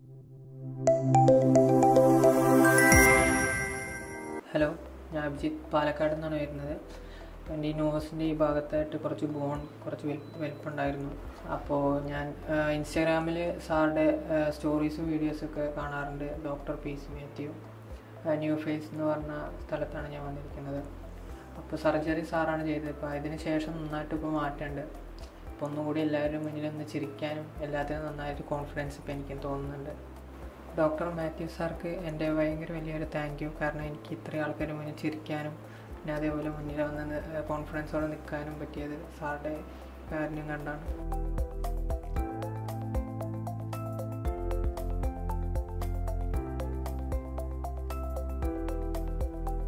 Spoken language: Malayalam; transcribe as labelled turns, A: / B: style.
A: ഹലോ ഞാൻ അഭിജിത്ത് പാലക്കാട് നിന്നാണ് വരുന്നത് എൻ്റെ ഈ നോസിൻ്റെ ഈ ഭാഗത്തായിട്ട് കുറച്ച് ബോൺ കുറച്ച് വലി വലിപ്പമുണ്ടായിരുന്നു അപ്പോൾ ഞാൻ ഇൻസ്റ്റാഗ്രാമിൽ സാറുടെ സ്റ്റോറീസും വീഡിയോസൊക്കെ കാണാറുണ്ട് doctor P C Mathew new face എന്ന് പറഞ്ഞ സ്ഥലത്താണ് ഞാൻ വന്നിരിക്കുന്നത് അപ്പോൾ സർജറി സാറാണ് ചെയ്തത് അപ്പോൾ അതിന് ശേഷം നന്നായിട്ട് ഇപ്പോൾ മാറ്റമുണ്ട് അപ്പോൾ ഒന്നുകൂടി എല്ലാവരും മുന്നിൽ ഒന്ന് ചിരിക്കാനും എല്ലാത്തിനും നന്നായിട്ട് കോൺഫിഡൻസ് ഇപ്പോൾ എനിക്കും തോന്നുന്നുണ്ട് ഡോക്ടർ മാത്യു സാർക്ക് എൻ്റെ ഭയങ്കര വലിയൊരു താങ്ക് യു കാരണം എനിക്ക് ഇത്രയും ആൾക്കാർ മുന്നിൽ ചിരിക്കാനും പിന്നെ അതേപോലെ മുന്നിൽ വന്ന് കോൺഫിഡൻസോടെ നിൽക്കാനും പറ്റിയത് സാറുടെ കാര്യം കണ്ടാണ്